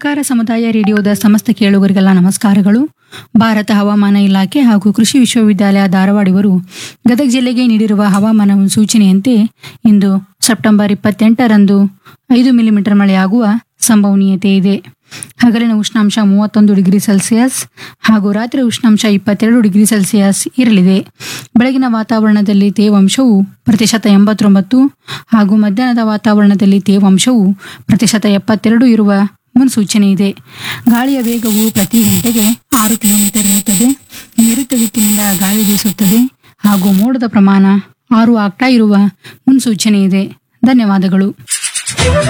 ಸಹಕಾರ ಸಮುದಾಯ ರೇಡಿಯೋದ ಸಮಸ್ತ ಕೇಳುಗರಿಗೆಲ್ಲ ನಮಸ್ಕಾರಗಳು ಭಾರತ ಹವಾಮಾನ ಇಲಾಖೆ ಹಾಗೂ ಕೃಷಿ ವಿಶ್ವವಿದ್ಯಾಲಯ ಧಾರವಾಡ ಇವರು ಗದಗ ಜಿಲ್ಲೆಗೆ ನೀಡಿರುವ ಹವಾಮಾನ ಸೂಚನೆಯಂತೆ ಇಂದು ಸೆಪ್ಟೆಂಬರ್ ಇಪ್ಪತ್ತೆಂಟರಂದು ಐದು ಮಿಲಿಮೀಟರ್ ಮಳೆಯಾಗುವ ಸಂಭವನೀಯತೆ ಇದೆ ಹಗಲಿನ ಉಷ್ಣಾಂಶ ಮೂವತ್ತೊಂದು ಡಿಗ್ರಿ ಸೆಲ್ಸಿಯಸ್ ಹಾಗೂ ರಾತ್ರಿ ಉಷ್ಣಾಂಶ ಇಪ್ಪತ್ತೆರಡು ಡಿಗ್ರಿ ಸೆಲ್ಸಿಯಸ್ ಇರಲಿದೆ ಬೆಳಗಿನ ವಾತಾವರಣದಲ್ಲಿ ತೇವಾಂಶವು ಪ್ರತಿಶತ ಎಂಬತ್ತೊಂಬತ್ತು ಹಾಗೂ ಮಧ್ಯಾಹ್ನದ ವಾತಾವರಣದಲ್ಲಿ ತೇವಾಂಶವು ಪ್ರತಿಶತ ಎಪ್ಪತ್ತೆರಡು ಇರುವ ಮುನ್ಸೂಚನೆ ಇದೆ ಗಾಳಿಯ ವೇಗವು ಪ್ರತಿ ಗಂಟೆಗೆ ಆರು ಕಿಲೋಮೀಟರ್ ಇರುತ್ತದೆ ನೈಋತ್ಯ ದಿಕ್ಕಿನಿಂದ ಗಾಳಿ ಬೀಸುತ್ತದೆ ಹಾಗೂ ಮೋಡದ ಪ್ರಮಾಣ ಆರು ಆಗ್ತಾ ಇರುವ ಮುನ್ಸೂಚನೆ ಇದೆ ಧನ್ಯವಾದಗಳು